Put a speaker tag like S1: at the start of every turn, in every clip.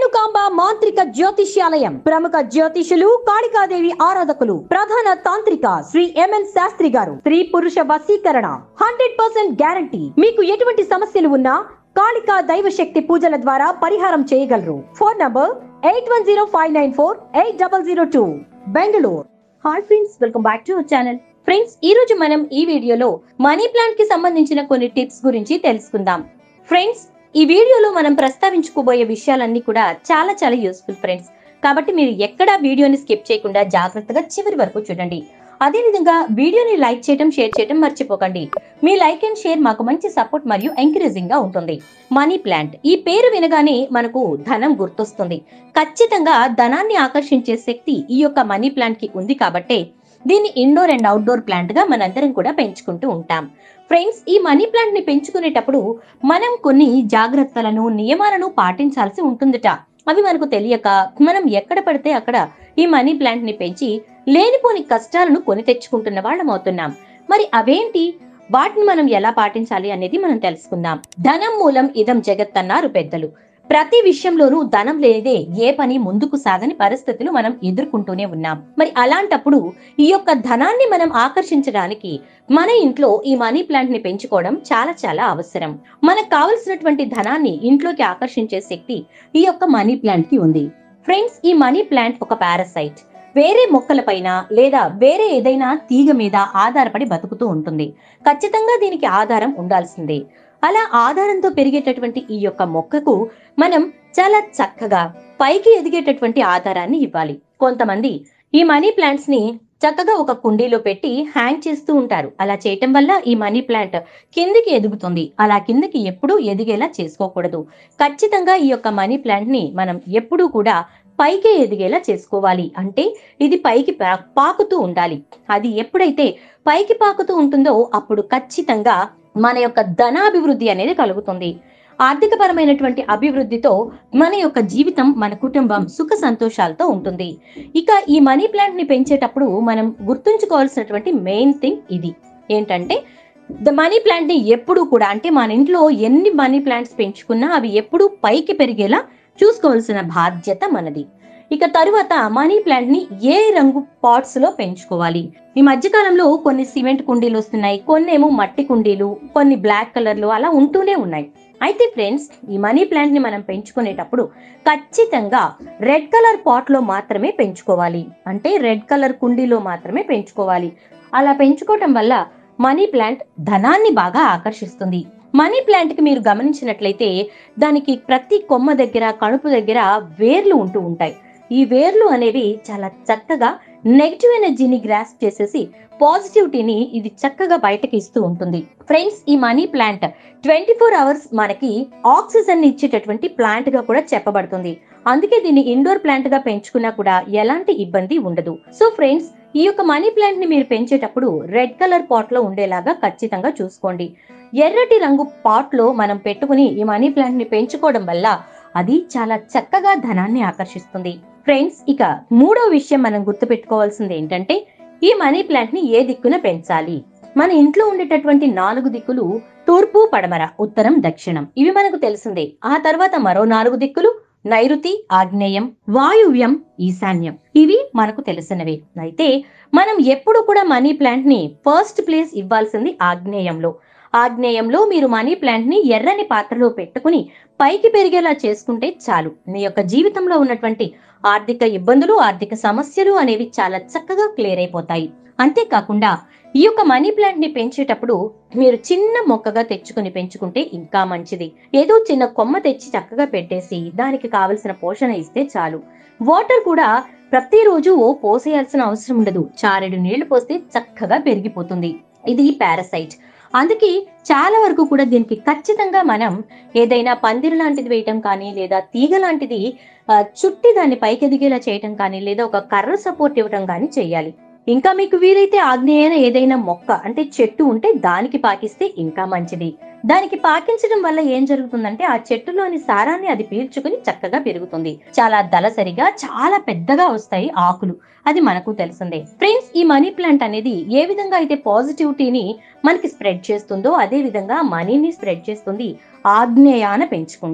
S1: రేణుకాంబ మాంత్రిక జ్యోతిష్యాలయం ప్రముఖ జ్యోతిషులు కాళికాదేవి ఆరాధకులు ప్రధాన తాంత్రిక శ్రీ ఎంఎన్ శాస్త్రి గారు స్త్రీ పురుష వశీకరణ హండ్రెడ్ పర్సెంట్ గ్యారంటీ మీకు ఎటువంటి సమస్యలు ఉన్నా కాళికా దైవ శక్తి పూజల ద్వారా పరిహారం చేయగలరు phone number eight one zero five nine four eight double zero two Bengaluru hi friends welcome back to channel friends ఈ రోజు మనం ఈ వీడియోలో మనీ ప్లాంట్ కి సంబంధించిన కొన్ని టిప్స్ గురించి తెలుసుకుందాం ఫ్రెండ్స్ ఈ వీడియోలో మనం ప్రస్తావించుకోబోయే విషయాలన్నీ కూడా చాలా చాలా యూస్ఫుల్ ఫ్రెండ్స్ కాబట్టి మీరు ఎక్కడా వీడియోని స్కిప్ చేయకుండా జాగ్రత్తగా చివరి వరకు చూడండి అదేవిధంగా వీడియోని లైక్ చేయడం షేర్ చేయడం మర్చిపోకండి మీ లైక్ అండ్ షేర్ మాకు మంచి సపోర్ట్ మరియు ఎంకరేజింగ్ గా ఉంటుంది మనీ ప్లాంట్ ఈ పేరు వినగానే మనకు ధనం గుర్తొస్తుంది ఖచ్చితంగా ధనాన్ని ఆకర్షించే శక్తి ఈ యొక్క మనీ ప్లాంట్ కి ఉంది కాబట్టే దీన్ని ఇండోర్ అండ్ అవుట్డోర్ ప్లాంట్ గా మనందరం కూడా పెంచుకుంటూ ఉంటాం ఫ్రెండ్స్ ఈ మనీ ప్లాంట్ ని పెంచుకునేటప్పుడు మనం కొన్ని జాగ్రత్తలను నియమాలను పాటించాల్సి ఉంటుందట అవి మనకు తెలియక మనం ఎక్కడ పడితే అక్కడ ఈ మనీ ప్లాంట్ ని పెంచి లేనిపోని కష్టాలను కొని తెచ్చుకుంటున్న వాళ్ళం అవుతున్నాం మరి అవేంటి వాటిని మనం ఎలా పాటించాలి అనేది మనం తెలుసుకుందాం ధనం మూలం ఇదం జగత్ అన్నారు పెద్దలు ప్రతి విషయంలోనూ ధనం లేదే ఏ పని ముందుకు సాగని పరిస్థితులు మనం ఎదుర్కొంటూనే ఉన్నాం మరి అలాంటప్పుడు ఈ యొక్క ధనాన్ని మనం ఆకర్షించడానికి మన ఇంట్లో ఈ మనీ ప్లాంట్ ని పెంచుకోవడం చాలా చాలా అవసరం మనకు కావలసినటువంటి ధనాన్ని ఇంట్లోకి ఆకర్షించే శక్తి ఈ యొక్క మనీ ప్లాంట్ కి ఉంది ఫ్రెండ్స్ ఈ మనీ ప్లాంట్ ఒక పారాసైట్ వేరే మొక్కలపైన లేదా వేరే ఏదైనా తీగ మీద ఆధారపడి బతుకుతూ ఉంటుంది ఖచ్చితంగా దీనికి ఆధారం ఉండాల్సిందే అలా ఆధారంతో పెరిగేటటువంటి ఈ యొక్క మొక్కకు మనం చాలా చక్కగా పైకి ఎదిగేటటువంటి ఆధారాన్ని ఇవ్వాలి కొంతమంది ఈ మనీ ప్లాంట్స్ ని చక్కగా ఒక కుండీలో పెట్టి హ్యాంగ్ చేస్తూ ఉంటారు అలా చేయటం వల్ల ఈ మనీ ప్లాంట్ కిందికి ఎదుగుతుంది అలా కిందికి ఎప్పుడూ ఎదిగేలా చేసుకోకూడదు ఖచ్చితంగా ఈ యొక్క మనీ ప్లాంట్ ని మనం ఎప్పుడూ కూడా పైకి ఎదిగేలా చేసుకోవాలి అంటే ఇది పైకి పా- పాకుతూ ఉండాలి అది ఎప్పుడైతే పైకి పాకుతూ ఉంటుందో అప్పుడు ఖచ్చితంగా మన యొక్క ధనాభివృద్ధి అనేది కలుగుతుంది ఆర్థికపరమైనటువంటి అభివృద్ధితో మన యొక్క జీవితం మన కుటుంబం సుఖ సంతోషాలతో ఉంటుంది ఇక ఈ మనీ ప్లాంట్ ని పెంచేటప్పుడు మనం గుర్తుంచుకోవాల్సినటువంటి మెయిన్ థింగ్ ఇది ఏంటంటే ద మనీ ప్లాంట్ ని ఎప్పుడు కూడా అంటే మన ఇంట్లో ఎన్ని మనీ ప్లాంట్స్ పెంచుకున్నా అవి ఎప్పుడూ పైకి పెరిగేలా చూసుకోవాల్సిన బాధ్యత మనది ఇక తరువాత మనీ ప్లాంట్ ని ఏ రంగు పాట్స్ లో పెంచుకోవాలి ఈ మధ్య కాలంలో కొన్ని సిమెంట్ కుండీలు వస్తున్నాయి కొన్ని ఏమో మట్టి కుండీలు కొన్ని బ్లాక్ కలర్లు అలా ఉంటూనే ఉన్నాయి అయితే ఫ్రెండ్స్ ఈ మనీ ప్లాంట్ ని మనం పెంచుకునేటప్పుడు ఖచ్చితంగా రెడ్ కలర్ పాట్ లో మాత్రమే పెంచుకోవాలి అంటే రెడ్ కలర్ కుండీలో మాత్రమే పెంచుకోవాలి అలా పెంచుకోవటం వల్ల మనీ ప్లాంట్ ధనాన్ని బాగా ఆకర్షిస్తుంది మనీ ప్లాంట్ కి మీరు గమనించినట్లయితే దానికి ప్రతి కొమ్మ దగ్గర కణుపు దగ్గర వేర్లు ఉంటూ ఉంటాయి ఈ వేర్లు అనేవి చాలా చక్కగా నెగిటివ్ ఎనర్జీని గ్రాస్ చేసేసి పాజిటివిటీని ఇది చక్కగా బయటకి ఇస్తూ ఉంటుంది ఫ్రెండ్స్ ఈ money plant twenty four hours మనకి ఆక్సిజన్ ఇచ్చేటటువంటి ప్లాంట్ గా కూడా చెప్పబడుతుంది అందుకే దీన్ని ఇండోర్ ప్లాంట్ గా పెంచుకున్నా కూడా ఎలాంటి ఇబ్బంది ఉండదు సో ఫ్రెండ్స్ ఈ యొక్క మనీ ప్లాంట్ ని మీరు పెంచేటప్పుడు రెడ్ కలర్ పాట్ లో ఉండేలాగా ఖచ్చితంగా చూసుకోండి ఎర్రటి రంగు పాట్ లో మనం పెట్టుకుని ఈ మనీ ప్లాంట్ ని పెంచుకోవడం వల్ల అది చాలా చక్కగా ధనాన్ని ఆకర్షిస్తుంది ఫ్రెండ్స్ ఇక మూడో విషయం మనం గుర్తుపెట్టుకోవాల్సింది ఏంటంటే ఈ మనీ ప్లాంట్ ని ఏ దిక్కున పెంచాలి మన ఇంట్లో ఉండేటటువంటి నాలుగు దిక్కులు తూర్పు పడమర ఉత్తరం దక్షిణం ఇవి మనకు తెలిసిందే ఆ తర్వాత మరో నాలుగు దిక్కులు నైరుతి ఆగ్నేయం వాయువ్యం ఈశాన్యం ఇవి మనకు తెలిసినవే అయితే మనం ఎప్పుడు కూడా మనీ ప్లాంట్ ని ఫస్ట్ ప్లేస్ ఇవ్వాల్సింది ఆగ్నేయంలో ఆగ్నేయంలో మీరు మనీ ప్లాంట్ ని ఎర్రని పాత్రలో పెట్టుకుని పైకి పెరిగేలా చేసుకుంటే చాలు మీ యొక్క జీవితంలో ఉన్నటువంటి ఆర్థిక ఇబ్బందులు ఆర్థిక సమస్యలు అనేవి చాలా చక్కగా క్లియర్ అయిపోతాయి అంతేకాకుండా ఈ యొక్క మనీ ప్లాంట్ ని పెంచేటప్పుడు మీరు చిన్న మొక్కగా తెచ్చుకుని పెంచుకుంటే ఇంకా మంచిది ఏదో చిన్న కొమ్మ తెచ్చి చక్కగా పెట్టేసి దానికి కావలసిన పోషణ ఇస్తే చాలు వాటర్ కూడా ప్రతిరోజు ఓ పోసేయాల్సిన అవసరం ఉండదు చారెడు నీళ్లు పోస్తే చక్కగా పెరిగిపోతుంది ఇది పారాసైట్ అందుకే చాలా వరకు కూడా దీనికి ఖచ్చితంగా మనం ఏదైనా పందిరి లాంటిది వేయటం కానీ లేదా తీగ లాంటిది ఆ, చుట్టి దాన్ని పైకి ఎదిగేలా చేయటం కానీ లేదా ఒక కర్ర సపోర్ట్ ఇవ్వటం కానీ చేయాలి ఇంకా మీకు వీలైతే ఆగ్నేయన ఏదైనా మొక్క అంటే చెట్టు ఉంటే దానికి పాకిస్తే ఇంకా మంచిది దానికి పాకించడం వల్ల ఏం జరుగుతుందంటే ఆ చెట్టులోని సారాన్ని అది పీల్చుకుని చక్కగా పెరుగుతుంది చాలా దళసరిగా చాలా పెద్దగా వస్తాయి ఆకులు అది మనకు తెలిసిందే ఫ్రెండ్స్ ఈ మనీ ప్లాంట్ అనేది ఏ విధంగా అయితే పాజిటివిటీని మనకి స్ప్రెడ్ చేస్తుందో అదే విధంగా మనీని స్ప్రెడ్ చేస్తుంది ఆగ్నేయాన పెంచుకుంటే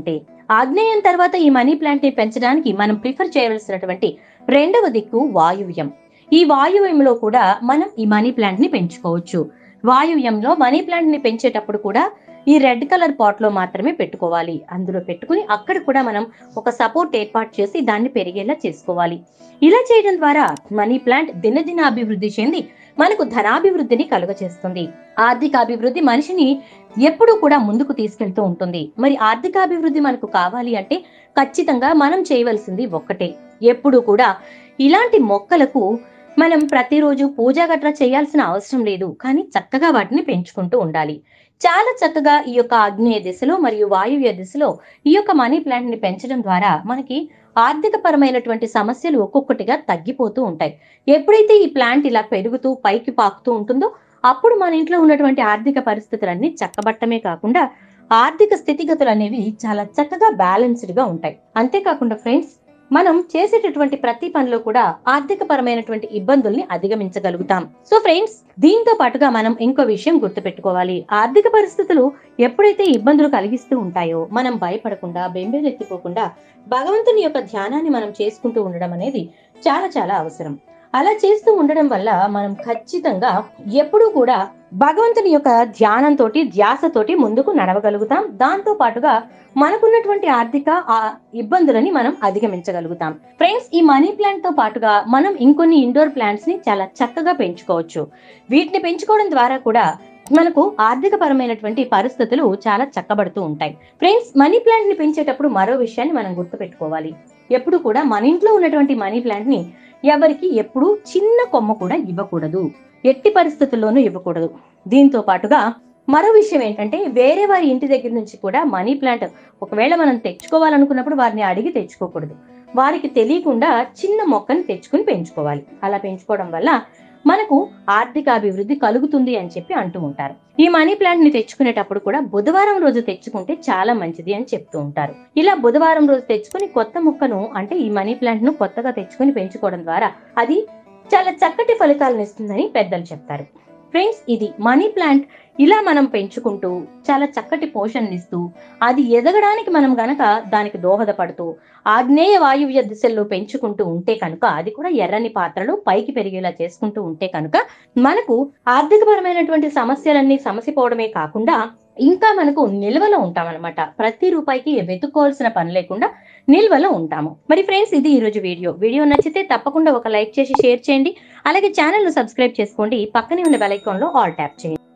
S2: ఆగ్నేయం తర్వాత ఈ మనీ ప్లాంట్ ని పెంచడానికి మనం ప్రిఫర్ చేయవలసినటువంటి రెండవ దిక్కు వాయువ్యం ఈ వాయువ్యంలో కూడా మనం ఈ మనీ ప్లాంట్ ని పెంచుకోవచ్చు వాయువ్యంలో మనీ ప్లాంట్ ని పెంచేటప్పుడు కూడా ఈ రెడ్ కలర్ పాట్ లో మాత్రమే పెట్టుకోవాలి అందులో పెట్టుకుని అక్కడ కూడా మనం ఒక సపోర్ట్ ఏర్పాటు చేసి దాన్ని పెరిగేలా చేసుకోవాలి ఇలా చేయడం ద్వారా మనీ ప్లాంట్ దినదిన అభివృద్ధి చెంది మనకు ధనాభివృద్ధిని కలుగచేస్తుంది ఆర్థిక అభివృద్ధి మనిషిని ఎప్పుడూ కూడా ముందుకు తీసుకెళ్తూ ఉంటుంది మరి ఆర్థికాభివృద్ధి మనకు కావాలి అంటే ఖచ్చితంగా మనం చేయవలసింది ఒక్కటే ఎప్పుడు కూడా ఇలాంటి మొక్కలకు మనం ప్రతిరోజు పూజ గట్రా చేయాల్సిన అవసరం లేదు కానీ చక్కగా వాటిని పెంచుకుంటూ ఉండాలి చాలా చక్కగా ఈ యొక్క ఆగ్నేయ దిశలో మరియు వాయువ్య దిశలో ఈ యొక్క మనీ ప్లాంట్ ని పెంచడం ద్వారా మనకి ఆర్థిక పరమైనటువంటి సమస్యలు ఒక్కొక్కటిగా తగ్గిపోతూ ఉంటాయి ఎప్పుడైతే ఈ ప్లాంట్ ఇలా పెరుగుతూ పైకి పాకుతూ ఉంటుందో అప్పుడు మన ఇంట్లో ఉన్నటువంటి ఆర్థిక పరిస్థితులన్నీ చక్కబట్టమే కాకుండా ఆర్థిక స్థితిగతులు అనేవి చాలా చక్కగా బ్యాలెన్స్డ్ గా ఉంటాయి అంతేకాకుండా ఫ్రెండ్స్ మనం చేసేటటువంటి ప్రతి పనిలో కూడా ఆర్థిక పరమైనటువంటి ఇబ్బందుల్ని అధిగమించగలుగుతాం సో ఫ్రెండ్స్ దీంతో పాటుగా మనం ఇంకో విషయం గుర్తుపెట్టుకోవాలి ఆర్థిక పరిస్థితులు ఎప్పుడైతే ఇబ్బందులు కలిగిస్తూ ఉంటాయో మనం భయపడకుండా బెంబేలెత్తిపోకుండా భగవంతుని యొక్క ధ్యానాన్ని మనం చేసుకుంటూ ఉండడం అనేది చాలా చాలా అవసరం అలా చేస్తూ ఉండడం వల్ల మనం ఖచ్చితంగా ఎప్పుడూ కూడా భగవంతుని యొక్క ధ్యానంతో ధ్యాసతోటి ముందుకు నడవగలుగుతాం దాంతో పాటుగా మనకున్నటువంటి ఆర్థిక ఆ ఇబ్బందులని మనం అధిగమించగలుగుతాం ఫ్రెండ్స్ ఈ మనీ ప్లాంట్ తో పాటుగా మనం ఇంకొన్ని ఇండోర్ ప్లాంట్స్ ని చాలా చక్కగా పెంచుకోవచ్చు వీటిని పెంచుకోవడం ద్వారా కూడా మనకు ఆర్థిక పరమైనటువంటి పరిస్థితులు చాలా చక్కబడుతూ ఉంటాయి ఫ్రెండ్స్ మనీ ప్లాంట్ ని పెంచేటప్పుడు మరో విషయాన్ని మనం గుర్తుపెట్టుకోవాలి ఎప్పుడు కూడా మన ఇంట్లో ఉన్నటువంటి మనీ ప్లాంట్ ని ఎవరికి ఎప్పుడు చిన్న కొమ్మ కూడా ఇవ్వకూడదు ఎట్టి పరిస్థితుల్లోనూ ఇవ్వకూడదు దీంతో పాటుగా మరో విషయం ఏంటంటే వేరే వారి ఇంటి దగ్గర నుంచి కూడా మనీ ప్లాంట్ ఒకవేళ మనం తెచ్చుకోవాలనుకున్నప్పుడు వారిని అడిగి తెచ్చుకోకూడదు వారికి తెలియకుండా చిన్న మొక్కని తెచ్చుకుని పెంచుకోవాలి అలా పెంచుకోవడం వల్ల మనకు ఆర్థిక అభివృద్ధి కలుగుతుంది అని చెప్పి అంటూ ఉంటారు ఈ మనీ ప్లాంట్ ని తెచ్చుకునేటప్పుడు కూడా బుధవారం రోజు తెచ్చుకుంటే చాలా మంచిది అని చెప్తూ ఉంటారు ఇలా బుధవారం రోజు తెచ్చుకుని కొత్త మొక్కను అంటే ఈ మనీ ప్లాంట్ ను కొత్తగా తెచ్చుకుని పెంచుకోవడం ద్వారా అది చాలా చక్కటి ఫలితాలను ఇస్తుందని పెద్దలు చెప్తారు ఫ్రెండ్స్ ఇది మనీ ప్లాంట్ ఇలా మనం పెంచుకుంటూ చాలా చక్కటి పోషణనిస్తూ అది ఎదగడానికి మనం గనక దానికి దోహదపడుతూ ఆగ్నేయ వాయువ్య దిశల్లో పెంచుకుంటూ ఉంటే కనుక అది కూడా ఎర్రని పాత్రలో పైకి పెరిగేలా చేసుకుంటూ ఉంటే కనుక మనకు ఆర్థికపరమైనటువంటి సమస్యలన్నీ సమసిపోవడమే కాకుండా ఇంకా మనకు నిల్వలో ఉంటామన్నమాట ప్రతి రూపాయికి వెతుక్కోవాల్సిన పని లేకుండా నిల్వలో ఉంటాము మరి ఫ్రెండ్స్ ఇది ఈ రోజు వీడియో వీడియో నచ్చితే తప్పకుండా ఒక లైక్ చేసి షేర్ చేయండి అలాగే ఛానల్ ను సబ్స్క్రైబ్ చేసుకోండి పక్కనే ఉన్న బెల్ ఐకాన్ లో ఆల్ ట్యాప్ చేయండి